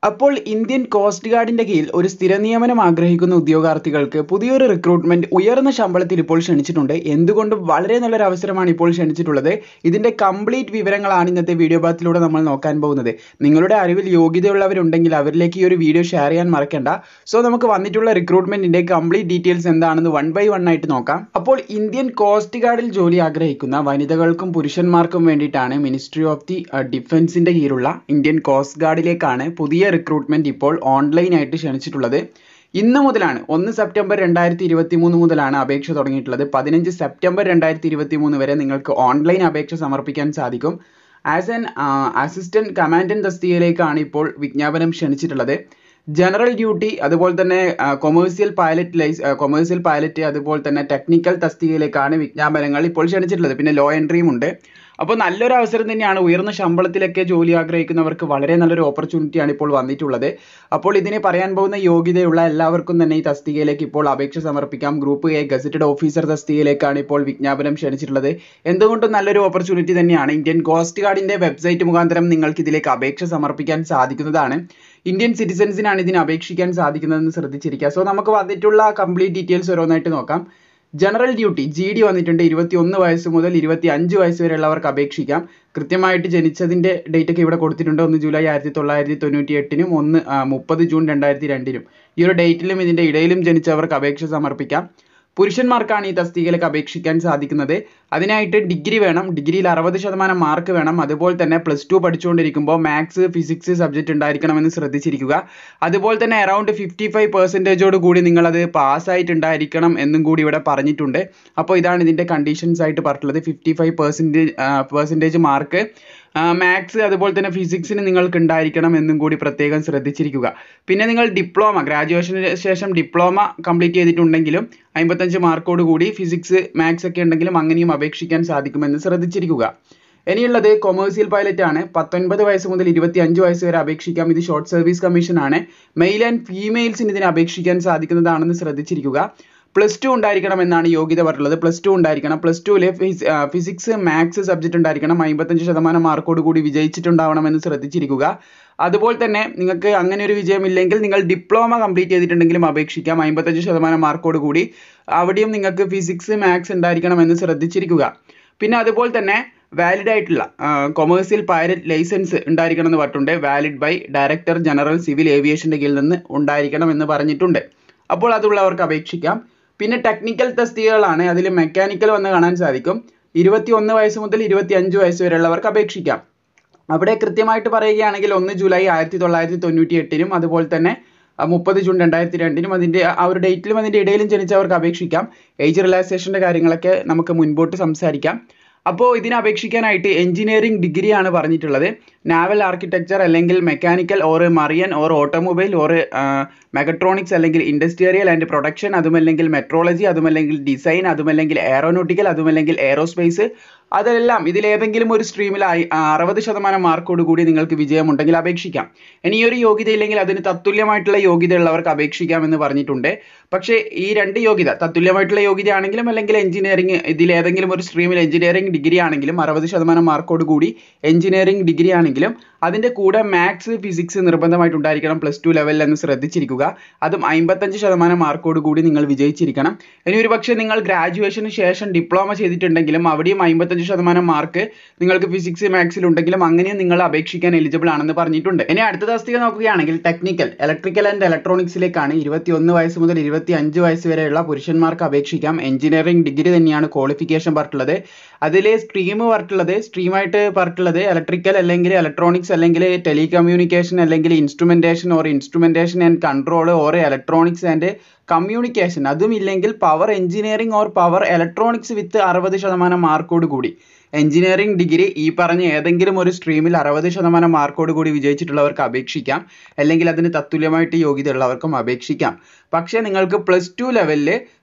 അപ്പോൾ Indian coast ഗാർഡിന്റെ കീഴിൽ ഒരു സ്ഥിര നിയമനം ആഗ്രഹിക്കുന്ന ഉദ്യോഗാർത്ഥികൾക്ക് പുതിയൊരു റിക്രൂട്ട്മെന്റ് ഉയർന്ന ശമ്പളത്തിൽ ഇപ്പോൾ ക്ഷണിച്ചിട്ടുണ്ട് എന്തുകൊണ്ടും വളരെ നല്ലൊരു അവസരമാണ് ഇപ്പോൾ ക്ഷണിച്ചിട്ടുള്ളത് ഇതിന്റെ കംപ്ലീറ്റ് വിവരങ്ങളാണ് ഇന്നത്തെ വീഡിയോ ഭാഗത്തിലൂടെ നമ്മൾ നോക്കാൻ പോകുന്നത് നിങ്ങളുടെ അറിവിൽ യോഗ്യതയുള്ളവരുണ്ടെങ്കിൽ അവരിലേക്ക് ഈ ഒരു വീഡിയോ ഷെയർ ചെയ്യാൻ മറക്കണ്ട സോ നമുക്ക് വന്നിട്ടുള്ള റിക്രൂട്ട്മെന്റിന്റെ കംപ്ലീറ്റ് ഡീറ്റെയിൽസ് എന്താണെന്ന് വൺ ബൈ വൺ ആയിട്ട് നോക്കാം അപ്പോൾ ഇന്ത്യൻ കോസ്റ്റ് ഗാർഡിൽ ജോലി ആഗ്രഹിക്കുന്ന വനിതകൾക്കും പുരുഷന്മാർക്കും വേണ്ടിയിട്ടാണ് മിനിസ്ട്രി ഓഫ് ദി ഡിഫൻസിന്റെ കീഴിലുള്ള ഇന്ത്യൻ കോസ്റ്റ് ഗാർഡിലേക്കാണ് പുതിയ റിക്രൂട്ട്മെന്റ് ഇപ്പോൾ ഓൺലൈനായിട്ട് ക്ഷണിച്ചിട്ടുള്ളത് ഇന്ന് മുതലാണ് ഒന്ന് സെപ്റ്റംബർ രണ്ടായിരത്തി ഇരുപത്തി മൂന്ന് മുതലാണ് അപേക്ഷ തുടങ്ങിയിട്ടുള്ളത് പതിനഞ്ച് സെപ്റ്റംബർ രണ്ടായിരത്തി ഇരുപത്തി മൂന്ന് വരെ നിങ്ങൾക്ക് ഓൺലൈൻ അപേക്ഷ സമർപ്പിക്കാൻ സാധിക്കും ആസ് എൻ അസിസ്റ്റന്റ് കമാൻഡന്റ് തസ്തികയിലേക്കാണ് ഇപ്പോൾ വിജ്ഞാപനം ക്ഷണിച്ചിട്ടുള്ളത് ജനറൽ ഡ്യൂട്ടി അതുപോലെ തന്നെ കൊമേഴ്സ്യൽ പൈലറ്റ് ലൈസ് കൊമേഴ്സ്യൽ പൈലറ്റ് അതുപോലെ തന്നെ ടെക്നിക്കൽ തസ്തികയിലേക്കാണ് വിജ്ഞാപനങ്ങൾ ഇപ്പോൾ ക്ഷണിച്ചിട്ടുള്ളത് പിന്നെ ലോ എൻട്രിയും ഉണ്ട് അപ്പോൾ നല്ലൊരു അവസരം തന്നെയാണ് ഉയർന്ന ശമ്പളത്തിലൊക്കെ ജോലി ആഗ്രഹിക്കുന്നവർക്ക് വളരെ നല്ലൊരു ഓപ്പർച്യൂണിറ്റിയാണ് ഇപ്പോൾ വന്നിട്ടുള്ളത് അപ്പോൾ ഇതിനെ പറയാൻ പോകുന്ന യോഗ്യതയുള്ള എല്ലാവർക്കും തന്നെ ഈ തസ്തികയിലേക്ക് ഇപ്പോൾ അപേക്ഷ സമർപ്പിക്കാം ഗ്രൂപ്പ് എ ഗസറ്റഡ് ഓഫീസർ തസ്തികയിലേക്കാണ് ഇപ്പോൾ വിജ്ഞാപനം ക്ഷണിച്ചിട്ടുള്ളത് എന്തുകൊണ്ടും നല്ലൊരു ഓപ്പർച്യൂണിറ്റി തന്നെയാണ് ഇന്ത്യൻ കോസ്റ്റ് ഗാർഡിന്റെ വെബ്സൈറ്റ് മുഖാന്തരം നിങ്ങൾക്ക് ഇതിലേക്ക് അപേക്ഷ സമർപ്പിക്കാൻ സാധിക്കുന്നതാണ് ഇന്ത്യൻ സിറ്റിസൺസിനാണ് ഇതിന് അപേക്ഷിക്കാൻ സാധിക്കുന്നതെന്ന് ശ്രദ്ധിച്ചിരിക്കുക സോ നമുക്ക് വന്നിട്ടുള്ള കംപ്ലീറ്റ് ഡീറ്റെയിൽസ് ഓരോന്നായിട്ട് നോക്കാം ജനറൽ ഡ്യൂട്ടി ജി ഡി വന്നിട്ടുണ്ട് ഇരുപത്തി ഒന്ന് വയസ്സ് മുതൽ ഇരുപത്തി അഞ്ച് വയസ്സ് വരെയുള്ളവർക്ക് അപേക്ഷിക്കാം കൃത്യമായിട്ട് ജനിച്ചതിൻ്റെ ഡേറ്റ് ഒക്കെ ഇവിടെ കൊടുത്തിട്ടുണ്ട് ഒന്ന് ജൂലൈ ആയിരത്തി തൊള്ളായിരത്തി തൊണ്ണൂറ്റി എട്ടിനും ഒന്ന് മുപ്പത് ജൂൺ രണ്ടായിരത്തി രണ്ടിനും ഈ ഒരു ഡേറ്റിലും ഇതിൻ്റെ ഇടയിലും ജനിച്ചവർക്ക് അപേക്ഷ സമർപ്പിക്കാം പുരുഷന്മാർക്കാണ് ഈ തസ്തികയിലേക്ക് അപേക്ഷിക്കാൻ സാധിക്കുന്നത് അതിനായിട്ട് ഡിഗ്രി വേണം ഡിഗ്രിയിൽ അറുപത് ശതമാനം മാർക്ക് വേണം അതുപോലെ തന്നെ പ്ലസ് ടു പഠിച്ചുകൊണ്ടിരിക്കുമ്പോൾ മാത്സ് ഫിസിക്സ് സബ്ജക്റ്റ് ഉണ്ടായിരിക്കണമെന്ന് ശ്രദ്ധിച്ചിരിക്കുക അതുപോലെ തന്നെ അറൗണ്ട് ഫിഫ്റ്റി ഫൈവ് പെർസെൻറ്റേജോട് കൂടി നിങ്ങളത് പാസ്സായിട്ടുണ്ടായിരിക്കണം എന്നും കൂടി ഇവിടെ പറഞ്ഞിട്ടുണ്ട് അപ്പോൾ ഇതാണ് ഇതിൻ്റെ കണ്ടീഷൻസ് ആയിട്ട് പറഞ്ഞിട്ടുള്ളത് fifty five percentage percentage mark maths അതുപോലെ തന്നെ ഫിസിക്സിന് നിങ്ങൾക്ക് ഉണ്ടായിരിക്കണം എന്നും കൂടി പ്രത്യേകം ശ്രദ്ധിച്ചിരിക്കുക പിന്നെ നിങ്ങൾ ഡിപ്ലോമ ഗ്രാജുവേഷന് ശേഷം ഡിപ്ലോമ കംപ്ലീറ്റ് ചെയ്തിട്ടുണ്ടെങ്കിലും അമ്പത്തഞ്ച് മാർക്കോട് കൂടി ഫിസിക്സ് മാത്സ് ഒക്കെ ഉണ്ടെങ്കിലും അങ്ങനെയും അപേക്ഷിക്കാൻ സാധിക്കുമെന്ന് ശ്രദ്ധിച്ചിരിക്കുക ഇനിയുള്ളത് കൊമേഴ്സ്യൽ പൈലറ്റ് ആണ് പത്തൊൻപത് വയസ്സ് മുതൽ ഇരുപത്തി അഞ്ച് വയസ്സ് വരെ അപേക്ഷിക്കാം ഇത് ഷോർട്ട് സർവീസ് കമ്മീഷൻ ആണ് മെയിൽ ആൻഡ് ഫീമെയിൽസിന് ഇതിന് അപേക്ഷിക്കാൻ സാധിക്കുന്നതാണെന്ന് ശ്രദ്ധിച്ചിരിക്കുക പ്ലസ് ടു ഉണ്ടായിരിക്കണം എന്നാണ് യോഗ്യത പറഞ്ഞിട്ടുള്ളത് പ്ലസ് ടു ഉണ്ടായിരിക്കണം പ്ലസ് ടുവിൽ ഫിസിക്സ് മാത്സ് സബ്ജക്റ്റ് ഉണ്ടായിരിക്കണം അമ്പത്തഞ്ച് ശതമാനം മാർക്കോട് കൂടി വിജയിച്ചിട്ടുണ്ടാവണമെന്ന് ശ്രദ്ധിച്ചിരിക്കുക അതുപോലെ തന്നെ നിങ്ങൾക്ക് അങ്ങനെ ഒരു വിജയമില്ലെങ്കിൽ നിങ്ങൾ ഡിപ്ലോമ കംപ്ലീറ്റ് ചെയ്തിട്ടുണ്ടെങ്കിലും അപേക്ഷിക്കാം അമ്പത്തഞ്ച് ശതമാനം മാർക്കോട് കൂടി അവിടെയും നിങ്ങൾക്ക് ഫിസിക്സ് മാത്സ് ഉണ്ടായിരിക്കണമെന്ന് ശ്രദ്ധിച്ചിരിക്കുക പിന്നെ അതുപോലെ തന്നെ വാലിഡ് ആയിട്ടുള്ള കൊമേഴ്സ്യൽ പൈലറ്റ് ലൈസൻസ് ഉണ്ടായിരിക്കണം എന്ന് പറഞ്ഞിട്ടുണ്ട് valid by director general civil ഏവിയേഷൻ്റെ കീഴിൽ നിന്ന് ഉണ്ടായിരിക്കണം എന്ന് പറഞ്ഞിട്ടുണ്ട് അപ്പോൾ അതുള്ളവർക്ക് അപേക്ഷിക്കാം പിന്നെ ടെക്നിക്കൽ തസ്തികകളാണ് അതിൽ മെക്കാനിക്കൽ വന്ന് കാണാൻ സാധിക്കും ഇരുപത്തി ഒന്ന് വയസ്സ് മുതൽ ഇരുപത്തി അഞ്ച് വയസ്സ് വരെയുള്ളവർക്ക് അപേക്ഷിക്കാം അവിടെ കൃത്യമായിട്ട് പറയുകയാണെങ്കിൽ ഒന്ന് ജൂലൈ ആയിരത്തി തൊള്ളായിരത്തി തൊണ്ണൂറ്റി എട്ടിനും അതുപോലെ തന്നെ മുപ്പത് ജൂൺ രണ്ടായിരത്തി രണ്ടിനും അതിൻ്റെ ആ ഒരു ഡേറ്റിലും അതിൻ്റെ ഇടയിലും ജനിച്ചവർക്ക് അപേക്ഷിക്കാം ഏജ് റിലാക്സേഷൻ്റെ കാര്യങ്ങളൊക്കെ നമുക്ക് മുൻപോട്ട് സംസാരിക്കാം അപ്പോൾ ഇതിന് അപേക്ഷിക്കാനായിട്ട് എഞ്ചിനീയറിംഗ് ഡിഗ്രിയാണ് പറഞ്ഞിട്ടുള്ളത് നാവൽ ആർക്കിടെക്ചർ അല്ലെങ്കിൽ mechanical or marine or automobile or mechatronics അല്ലെങ്കിൽ ഇൻഡസ്ട്രിയൽ ആൻഡ് പ്രൊഡക്ഷൻ അതുമല്ലെങ്കിൽ മെട്രോളജി അതുമല്ലെങ്കിൽ ഡിസൈൻ അതുമല്ലെങ്കിൽ എയറോനോട്ടിക്കൽ അതുമല്ലെങ്കിൽ എയറോസ്പേസ് അതെല്ലാം ഇതിലേതെങ്കിലും ഒരു സ്ട്രീമിൽ അറുപത് ശതമാനം മാർക്കോട് കൂടി നിങ്ങൾക്ക് വിജയമുണ്ടെങ്കിൽ അപേക്ഷിക്കാം ഇനി ഈ ഒരു യോഗ്യത ഇല്ലെങ്കിൽ അതിന് തത്തുല്യമായിട്ടുള്ള യോഗ്യത ഉള്ളവർക്ക് അപേക്ഷിക്കാം എന്ന് പറഞ്ഞിട്ടുണ്ട് പക്ഷേ ഈ രണ്ട് യോഗ്യത തത്തുല്യമായിട്ടുള്ള യോഗ്യത ആണെങ്കിലും അല്ലെങ്കിൽ എഞ്ചിനീയറിംഗ് ഇതിലേതെങ്കിലും ഒരു സ്ട്രീമിൽ എഞ്ചിനീയറിംഗ് ഡിഗ്രി ആണെങ്കിലും അറുപത് ശതമാനം മാർക്കോട് കൂടി എഞ്ചിനീയറിംഗ് ഡിഗ്രി ആണെങ്കിലും അതിൻ്റെ കൂടെ മാത്സ് ഫിസിക്സ് നിർബന്ധമായിട്ട് ഉണ്ടായിരിക്കണം പ്ലസ് ടു ലെവലിൽ എന്ന് ശ്രദ്ധിച്ചിരിക്കുക അതും അമ്പത്തഞ്ച് ശതമാനം മാർക്കോട് കൂടി നിങ്ങൾ വിജയിച്ചിരിക്കണം ഇനി ഒരു പക്ഷേ നിങ്ങൾ ഗ്രാജുവേഷന് ശേഷം ഡിപ്ലോമ ചെയ്തിട്ടുണ്ടെങ്കിലും അവിടെയും അമ്പത്തഞ്ച് ശതമാനം മാർക്ക് നിങ്ങൾക്ക് ഫിസിക്സ് മാത്സിൽ ഉണ്ടെങ്കിലും അങ്ങനെയും നിങ്ങൾ അപേക്ഷിക്കാൻ എലിജിബിൾ ആണെന്ന് പറഞ്ഞിട്ടുണ്ട് ഇനി അടുത്ത തസ്തിക നോക്കുകയാണെങ്കിൽ ടെക്നിക്കൽ ഇലക്ട്രിക്കൽ ആൻഡ് ഇലക്ട്രോണിക്സിലേക്കാണ് ഇരുപത്തി ഒന്ന് വയസ്സ് മുതൽ ഇരുപത്തി അഞ്ച് വയസ്സ് വരെയുള്ള പുരുഷന്മാർക്ക് അപേക്ഷിക്കാം എഞ്ചിനീയറിംഗ് ഡിഗ്രി തന്നെയാണ് ക്വാളിഫിക്കേഷൻ പറഞ്ഞിട്ടുള്ളത് അതിലെ സ്ട്രീം പറഞ്ഞിട്ടുള്ളത് സ്ട്രീമായിട്ട് പറഞ്ഞിട്ടുള്ളത് ഇലക്ട്രിക്കൽ അല്ലെങ്കിൽ ഇലക്ട്രോണിക്സ് അല്ലെങ്കിൽ ടെലികമ്മ്യൂണിക്കേഷൻ അല്ലെങ്കിൽ instrumentation or instrumentation and control or electronics and communication അതും ഇല്ലെങ്കിൽ power engineering or power electronics with അറുപത് ശതമാനം മാർക്കോട് കൂടി എഞ്ചിനീയറിംഗ് ഡിഗ്രി ഈ പറഞ്ഞ ഏതെങ്കിലും ഒരു സ്ട്രീമിൽ അറുപത് ശതമാനം മാർക്കോട് കൂടി വിജയിച്ചിട്ടുള്ളവർക്ക് അപേക്ഷിക്കാം അല്ലെങ്കിൽ അതിന് തത്തുല്യമായിട്ട് യോഗ്യത ഉള്ളവർക്കും അപേക്ഷിക്കാം പക്ഷേ നിങ്ങൾക്ക് പ്ലസ് ടു ലെവലിൽ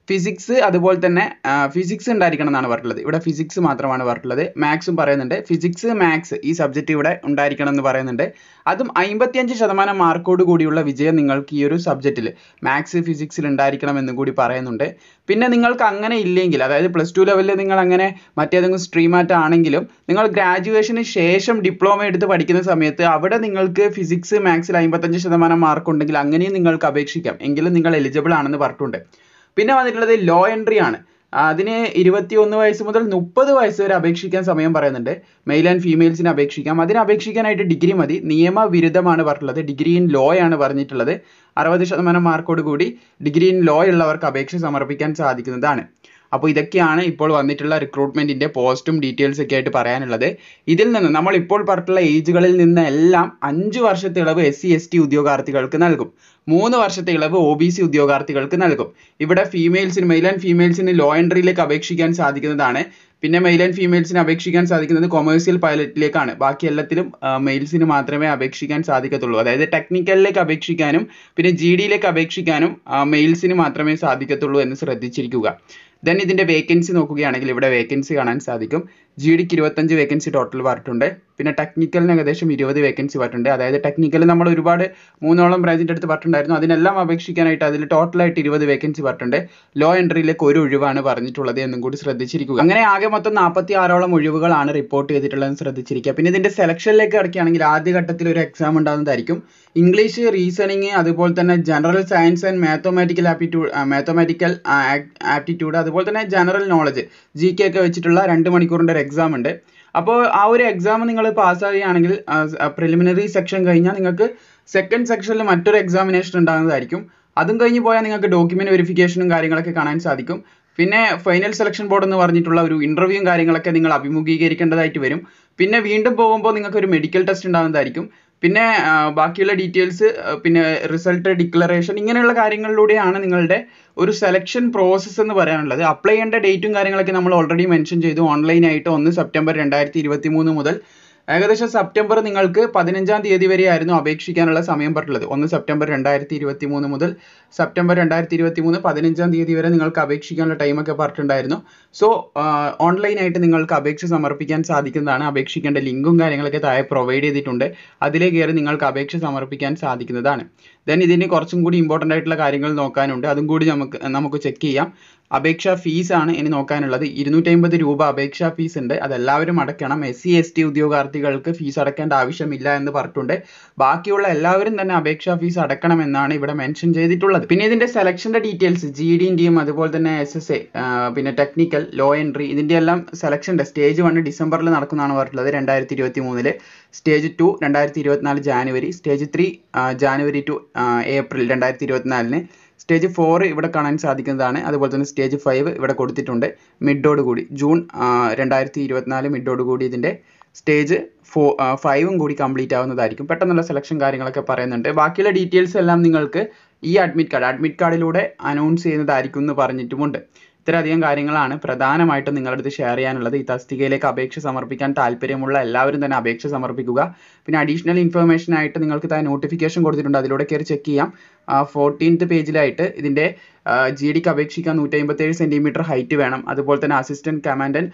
ഫിസിക്സ് അതുപോലെ തന്നെ ഫിസിക്സ് ഉണ്ടായിരിക്കണം എന്നാണ് പറഞ്ഞിട്ടുള്ളത് ഇവിടെ ഫിസിക്സ് മാത്രമാണ് പറഞ്ഞിട്ടുള്ളത് മാത്സും പറയുന്നുണ്ട് ഫിസിക്സ് മാത്സ് ഈ സബ്ജക്റ്റ് ഇവിടെ ഉണ്ടായിരിക്കണം എന്ന് പറയുന്നുണ്ട് അതും അമ്പത്തിയഞ്ച് ശതമാനം മാർക്കോട് കൂടിയുള്ള വിജയം നിങ്ങൾക്ക് ഈ ഒരു സബ്ജക്റ്റിൽ മാത്സ് ഫിസിക്സിൽ ഉണ്ടായിരിക്കണം എന്നും കൂടി പറയുന്നുണ്ട് പിന്നെ നിങ്ങൾക്ക് അങ്ങനെ ഇല്ലെങ്കിൽ അതായത് പ്ലസ് ടു ലെവലിൽ നിങ്ങൾ അങ്ങനെ മറ്റേതെങ്കിലും സ്ട്രീമാറ്റ് ആണെങ്കിലും നിങ്ങൾ ഗ്രാജുവേഷന് ശേഷം ഡിപ്ലോമ എടുത്ത് പഠിക്കുന്ന സമയത്ത് അവിടെ നിങ്ങൾക്ക് ഫിസിക്സ് മാത്സിൽ അമ്പത്തഞ്ച് ശതമാനം മാർക്ക് ഉണ്ടെങ്കിൽ അങ്ങനെയും നിങ്ങൾക്ക് അപേക്ഷിക്കാം എങ്കിലും നിങ്ങൾ എലിജിബിൾ ആണെന്ന് പറഞ്ഞിട്ടുണ്ട് പിന്നെ വന്നിട്ടുള്ളത് ലോ എൻട്രി ആണ് അതിന് ഇരുപത്തി ഒന്ന് വയസ്സ് മുതൽ മുപ്പത് വയസ്സ് വരെ അപേക്ഷിക്കാൻ സമയം പറയുന്നുണ്ട് മെയിൽ ആൻഡ് ഫീമെയിൽസിന് അപേക്ഷിക്കാം അതിന് അപേക്ഷിക്കാനായിട്ട് ഡിഗ്രി മതി നിയമവിരുദ്ധമാണ് പറഞ്ഞിട്ടുള്ളത് ഡിഗ്രി ഇൻ ലോ ആണ് പറഞ്ഞിട്ടുള്ളത് അറുപത് ശതമാനം മാർക്കോട് കൂടി ഡിഗ്രി ഇൻ ലോ ഉള്ളവർക്ക് അപേക്ഷ സമർപ്പിക്കാൻ സാധിക്കുന്നതാണ് അപ്പോൾ ഇതൊക്കെയാണ് ഇപ്പോൾ വന്നിട്ടുള്ള റിക്രൂട്ട്മെന്റിന്റെ പോസ്റ്റും ഡീറ്റെയിൽസ് ഒക്കെ ആയിട്ട് പറയാനുള്ളത് ഇതിൽ നിന്ന് നമ്മൾ ഇപ്പോൾ പറഞ്ഞിട്ടുള്ള ഏജുകളിൽ നിന്ന് എല്ലാം അഞ്ച് വർഷത്തെ ഇളവ് എസ് സി എസ് ടി ഉദ്യോഗാർത്ഥികൾക്ക് നൽകും മൂന്ന് വർഷത്തെ ഇളവ് ഒ ബി സി ഉദ്യോഗാർത്ഥികൾക്ക് നൽകും ഇവിടെ ഫീമെയിൽസിന് മെയിൽ ആൻഡ് ഫീമെയിൽസിന് ലോ എൻട്രിയിലേക്ക് അപേക്ഷിക്കാൻ സാധിക്കുന്നതാണ് പിന്നെ മെയിൽ ആൻഡ് ഫീമെയിൽസിന് അപേക്ഷിക്കാൻ സാധിക്കുന്നത് കൊമേഴ്സ്യൽ പൈലറ്റിലേക്കാണ് ബാക്കി എല്ലാത്തിലും മെയിൽസിന് മാത്രമേ അപേക്ഷിക്കാൻ സാധിക്കത്തുള്ളൂ അതായത് ടെക്നിക്കലിലേക്ക് അപേക്ഷിക്കാനും പിന്നെ ജി ഡിയിലേക്ക് അപേക്ഷിക്കാനും മെയിൽസിന് മാത്രമേ സാധിക്കത്തുള്ളൂ എന്ന് ശ്രദ്ധിച്ചിരിക്കുക ദെൻ ഇതിന്റെ വേക്കൻസി നോക്കുകയാണെങ്കിൽ ഇവിടെ വേക്കൻസി കാണാൻ സാധിക്കും ജി ഡിക്ക് ഇരുപത്തഞ്ച് വേക്കൻസി ടോട്ടൽ പറഞ്ഞിട്ടുണ്ട് പിന്നെ ടെക്നിക്കലിന് ഏകദേശം ഇരുപത് വേക്കൻസി പറഞ്ഞിട്ടുണ്ട് അതായത് ടെക്നിക്കൽ നമ്മൾ ഒരുപാട് മൂന്നോളം ബ്രാഞ്ചിൻ്റെ അടുത്ത് പറഞ്ഞിട്ടുണ്ടായിരുന്നു അതിനെല്ലാം അപേക്ഷിക്കാനായിട്ട് അതിൽ ടോട്ടലായിട്ട് ഇരുപത് വേക്കൻസി പറഞ്ഞിട്ടുണ്ട് ലോ എൻട്രിയിലേക്ക് ഒരു ഒഴിവാണ് പറഞ്ഞിട്ടുള്ളത് എന്നും കൂടി ശ്രദ്ധിച്ചിരിക്കുക അങ്ങനെ ആകെ മൊത്തം നാൽപ്പത്തി ആറോളം ഒഴിവുകളാണ് റിപ്പോർട്ട് ചെയ്തിട്ടുള്ളതെന്ന് ശ്രദ്ധിച്ചിരിക്കുക പിന്നെ ഇതിന്റെ സെലക്ഷനിലേക്ക് കിടക്കുകയാണെങ്കിൽ ആദ്യ ഘട്ടത്തിൽ ഒരു എക്സാം ഉണ്ടാകുന്നതായിരിക്കും ഇംഗ്ലീഷ് റീസണിങ് അതുപോലെ തന്നെ general science and mathematical aptitude mathematical aptitude അതുപോലെ തന്നെ ജനറൽ നോളജ് ജി കെ ഒക്കെ വെച്ചിട്ടുള്ള രണ്ട് മണിക്കൂറിൻ്റെ ഒരു എക്സാം ഉണ്ട് അപ്പോൾ ആ ഒരു എക്സാം നിങ്ങൾ പാസ്സാകുകയാണെങ്കിൽ പ്രിലിമിനറി സെക്ഷൻ കഴിഞ്ഞാൽ നിങ്ങൾക്ക് സെക്കൻഡ് സെക്ഷനിൽ മറ്റൊരു എക്സാമിനേഷൻ ഉണ്ടാകുന്നതായിരിക്കും അതും കഴിഞ്ഞ് പോയാൽ നിങ്ങൾക്ക് ഡോക്യുമെന്റ് വെരിഫിക്കേഷനും കാര്യങ്ങളൊക്കെ കാണാൻ സാധിക്കും പിന്നെ ഫൈനൽ സെലക്ഷൻ ബോർഡ് എന്ന് പറഞ്ഞിട്ടുള്ള ഒരു ഇന്റർവ്യൂവും കാര്യങ്ങളൊക്കെ നിങ്ങൾ അഭിമുഖീകരിക്കേണ്ടതായിട്ട് വരും പിന്നെ വീണ്ടും പോകുമ്പോൾ നിങ്ങൾക്ക് ഒരു മെഡിക്കൽ ടെസ്റ്റ് ഉണ്ടാകുന്നതായിരിക്കും പിന്നെ ബാക്കിയുള്ള ഡീറ്റെയിൽസ് പിന്നെ റിസൾട്ട് ഡിക്ലറേഷൻ ഇങ്ങനെയുള്ള കാര്യങ്ങളിലൂടെയാണ് നിങ്ങളുടെ ഒരു സെലക്ഷൻ പ്രോസസ്സ് എന്ന് പറയാനുള്ളത് അപ്ലൈ ചെയ്യേണ്ട ഡേറ്റും കാര്യങ്ങളൊക്കെ നമ്മൾ ഓൾറെഡി മെൻഷൻ ചെയ്തു ഓൺലൈനായിട്ട് ഒന്ന് സെപ്റ്റംബർ രണ്ടായിരത്തി ഇരുപത്തി മൂന്ന് മുതൽ ഏകദേശം സെപ്റ്റംബർ നിങ്ങൾക്ക് പതിനഞ്ചാം തീയതി വരെ ആയിരുന്നു അപേക്ഷിക്കാനുള്ള സമയം പറഞ്ഞിട്ടുള്ളത് ഒന്ന് സെപ്റ്റംബർ രണ്ടായിരത്തി ഇരുപത്തി മൂന്ന് മുതൽ സെപ്റ്റംബർ രണ്ടായിരത്തി ഇരുപത്തി മൂന്ന് പതിനഞ്ചാം തീയതി വരെ നിങ്ങൾക്ക് അപേക്ഷിക്കാനുള്ള ടൈമൊക്കെ പറഞ്ഞിട്ടുണ്ടായിരുന്നു സോ ഓൺലൈനായിട്ട് നിങ്ങൾക്ക് അപേക്ഷ സമർപ്പിക്കാൻ സാധിക്കുന്നതാണ് അപേക്ഷിക്കേണ്ട ലിങ്കും കാര്യങ്ങളൊക്കെ താഴെ പ്രൊവൈഡ് ചെയ്തിട്ടുണ്ട് അതിലേ കയറി നിങ്ങൾക്ക് അപേക്ഷ സമർപ്പിക്കാൻ സാധിക്കുന്നതാണ് ദെൻ ഇതിന് കുറച്ചും കൂടി ഇമ്പോർട്ടൻ്റ് ആയിട്ടുള്ള കാര്യങ്ങൾ നോക്കാനുണ്ട് അതും കൂടി നമുക്ക് നമുക്ക് ചെക്ക് ചെയ്യാം അപേക്ഷാ ഫീസ് ആണ് ഇനി നോക്കാനുള്ളത് ഇരുന്നൂറ്റമ്പത് രൂപ അപേക്ഷാ ഫീസ് ഉണ്ട് അതെല്ലാവരും അടയ്ക്കണം എസ് സി എസ് ടി ഉദ്യോഗാർത്ഥികൾക്ക് ഫീസ് അടയ്ക്കേണ്ട ആവശ്യമില്ല എന്ന് പറഞ്ഞിട്ടുണ്ട് ബാക്കിയുള്ള എല്ലാവരും തന്നെ അപേക്ഷാ ഫീസ് അടക്കണം എന്നാണ് ഇവിടെ മെൻഷൻ ചെയ്തിട്ടുള്ളത് പിന്നെ ഇതിന്റെ സെലക്ഷന്റെ ഡീറ്റെയിൽസ് ജി ഡിന്റെയും അതുപോലെ തന്നെ എസ് എസ് എ പിന്നെ ടെക്നിക്കൽ ലോ എൻട്രി ഇതിന്റെ എല്ലാം സെലക്ഷൻ ഉണ്ട് സ്റ്റേജ് വൺ ഡിസംബറിൽ നടക്കുന്നതാണ് പറഞ്ഞിട്ടുള്ളത് രണ്ടായിരത്തി ഇരുപത്തി മൂന്നില് സ്റ്റേജ് ടു രണ്ടായിരത്തി ഇരുപത്തിനാല് January stage three January to April രണ്ടായിരത്തി ഇരുപത്തിനാലിന് സ്റ്റേജ് ഫോർ ഇവിടെ കാണാൻ സാധിക്കുന്നതാണ് അതുപോലെ തന്നെ സ്റ്റേജ് ഫൈവ് ഇവിടെ കൊടുത്തിട്ടുണ്ട് മിഡോട് കൂടി ജൂൺ രണ്ടായിരത്തി ഇരുപത്തിനാല് മിഡോട് കൂടി ഇതിൻ്റെ സ്റ്റേജ് ഫോ ഫൈവും കൂടി കംപ്ലീറ്റ് ആവുന്നതായിരിക്കും പെട്ടെന്നുള്ള സെലക്ഷൻ കാര്യങ്ങളൊക്കെ പറയുന്നുണ്ട് ബാക്കിയുള്ള ഡീറ്റെയിൽസ് എല്ലാം നിങ്ങൾക്ക് ഈ അഡ്മിറ്റ് കാർഡ് അഡ്മിറ്റ് കാർഡിലൂടെ അനൗൺസ് ചെയ്യുന്നതായിരിക്കും എന്ന് പറഞ്ഞിട്ടുമുണ്ട് ഇത്രയധികം കാര്യങ്ങളാണ് പ്രധാനമായിട്ടും നിങ്ങളുടെ അടുത്ത് ഷെയർ ചെയ്യാനുള്ളത് ഈ തസ്തികയിലേക്ക് അപേക്ഷ സമർപ്പിക്കാൻ താല്പര്യമുള്ള എല്ലാവരും തന്നെ അപേക്ഷ സമർപ്പിക്കുക പിന്നെ അഡീഷണൽ ഇൻഫർമേഷൻ ആയിട്ട് നിങ്ങൾക്ക് താഴെ നോട്ടിഫിക്കേഷൻ കൊടുത്തിട്ടുണ്ട് അതിലൂടെ കയറി ചെക്ക് ചെയ്യാം ഫോർട്ടീൻത്ത് പേജിലായിട്ട് ഇതിൻ്റെ ജി ഡിക്ക് അപേക്ഷിക്കാൻ നൂറ്റി അമ്പത്തേഴ് സെൻറ്റിമീറ്റർ ഹൈറ്റ് വേണം അതുപോലെ തന്നെ assistant commandant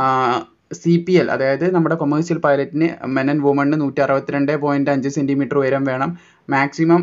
C P L അതായത് നമ്മുടെ കൊമേഴ്സ്യൽ പൈലറ്റിന് മെൻ ആൻഡ് വുമണിന് നൂറ്റി അറുപത്തിരണ്ട് പോയിൻറ്റ് അഞ്ച് സെൻറ്റിമീറ്റർ ഉയരം വേണം മാക്സിമം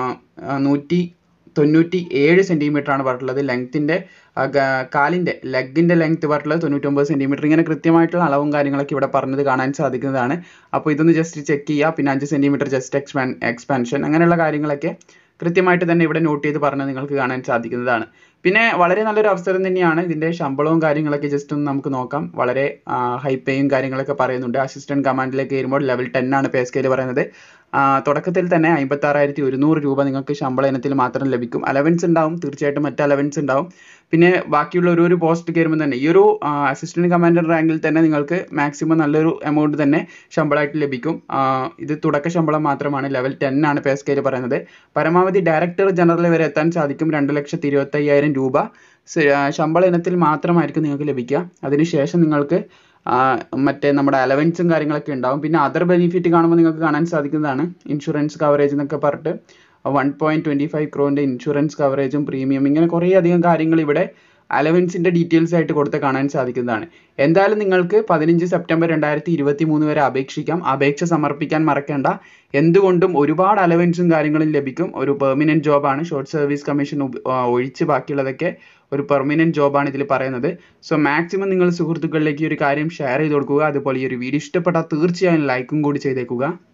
നൂറ്റി തൊണ്ണൂറ്റി ഏഴ് സെൻറ്റിമീറ്റർ ആണ് പറഞ്ഞിട്ടുള്ളത് ലെങ്ത്തിൻ്റെ കാലിൻ്റെ ലെഗിൻ്റെ ലെങ്ത് പറഞ്ഞിട്ടുള്ളത് തൊണ്ണൂറ്റൊമ്പത് സെൻറ്റിമീറ്റർ ഇങ്ങനെ കൃത്യമായിട്ടുള്ള അളവും കാര്യങ്ങളൊക്കെ ഇവിടെ പറഞ്ഞത് കാണാൻ സാധിക്കുന്നതാണ് അപ്പോൾ ഇതൊന്ന് ജസ്റ്റ് ചെക്ക് ചെയ്യുക പിന്നെ അഞ്ച് സെൻറ്റിമീറ്റർ ജസ്റ്റ് എക്സ്പാൻ എക്സ്പാൻഷൻ അങ്ങനെയുള്ള കാര്യങ്ങളൊക്കെ കൃത്യമായിട്ട് തന്നെ ഇവിടെ നോട്ട് ചെയ്ത് പറഞ്ഞ് നിങ്ങൾക്ക് കാണാൻ സാധിക്കുന്നതാണ് പിന്നെ വളരെ നല്ലൊരു അവസരം തന്നെയാണ് ഇതിൻ്റെ ശമ്പളവും കാര്യങ്ങളൊക്കെ ജസ്റ്റ് ഒന്ന് നമുക്ക് നോക്കാം വളരെ ഹൈ പേയും കാര്യങ്ങളൊക്കെ പറയുന്നുണ്ട് അസിസ്റ്റൻറ്റ് കമാൻഡിലേക്ക് വരുമ്പോൾ ലെവൽ ടെൻ ആണ് പേ സ്കെയിൽ പറയുന്നത് തുടക്കത്തിൽ തന്നെ അമ്പത്താറായിരത്തി ഒരുന്നൂറ് രൂപ നിങ്ങൾക്ക് ശമ്പള ഇനത്തിൽ മാത്രം ലഭിക്കും അലവൻസ് ഉണ്ടാവും തീർച്ചയായിട്ടും മറ്റ് അലവൻസ് ഉണ്ടാവും പിന്നെ ബാക്കിയുള്ള ഒരു ഒരു പോസ്റ്റ് കയറുമ്പോൾ തന്നെ ഈ ഒരു അസിസ്റ്റന്റ് കമാൻഡർ റാങ്കിൽ തന്നെ നിങ്ങൾക്ക് മാക്സിമം നല്ലൊരു എമൗണ്ട് തന്നെ ശമ്പളമായിട്ട് ലഭിക്കും ഇത് തുടക്ക ശമ്പളം മാത്രമാണ് ലെവൽ ടെൻ ആണ് പേ സ്കെയിൽ പറയുന്നത് പരമാവധി ഡയറക്ടർ ജനറൽ വരെ എത്താൻ സാധിക്കും രണ്ട് ലക്ഷത്തി ഇരുപത്തയ്യായിരം രൂപ ശമ്പള ഇനത്തിൽ മാത്രമായിരിക്കും നിങ്ങൾക്ക് ലഭിക്കുക അതിനുശേഷം നിങ്ങൾക്ക് മറ്റേ നമ്മുടെ അലവൻസും കാര്യങ്ങളൊക്കെ ഉണ്ടാവും പിന്നെ അതർ ബെനിഫിറ്റ് കാണുമ്പോൾ നിങ്ങൾക്ക് കാണാൻ സാധിക്കുന്നതാണ് ഇൻഷുറൻസ് കവറേജ് എന്നൊക്കെ പറഞ്ഞിട്ട് വൺ പോയിന്റ് ട്വൻറ്റി ഫൈവ് ക്രോറിൻ്റെ ഇൻഷുറൻസ് കവറേജും പ്രീമിയം ഇങ്ങനെ കുറേ അധികം കാര്യങ്ങൾ ഇവിടെ അലവൻസിൻ്റെ ഡീറ്റെയിൽസ് ആയിട്ട് കൊടുത്ത് കാണാൻ സാധിക്കുന്നതാണ് എന്തായാലും നിങ്ങൾക്ക് പതിനഞ്ച് സെപ്റ്റംബർ രണ്ടായിരത്തി ഇരുപത്തി മൂന്ന് വരെ അപേക്ഷിക്കാം അപേക്ഷ സമർപ്പിക്കാൻ മറക്കേണ്ട എന്തുകൊണ്ടും ഒരുപാട് അലവൻസും കാര്യങ്ങളും ലഭിക്കും ഒരു പെർമനൻറ്റ് ജോബാണ് ഷോർട്ട് സർവീസ് കമ്മീഷൻ ഒഴിച്ച് ബാക്കിയുള്ളതൊക്കെ ഒരു പെർമനൻറ്റ് ജോബാണ് ഇതിൽ പറയുന്നത് സോ മാക്സിമം നിങ്ങൾ സുഹൃത്തുക്കളിലേക്ക് ഈ ഒരു കാര്യം ഷെയർ ചെയ്ത് കൊടുക്കുക അതുപോലെ ഈ ഒരു വീഡിയോ ഇഷ്ടപ്പെട്ടാൽ തീർച്ചയായും ലൈക്കും കൂടി ചെയ്തേക്കുക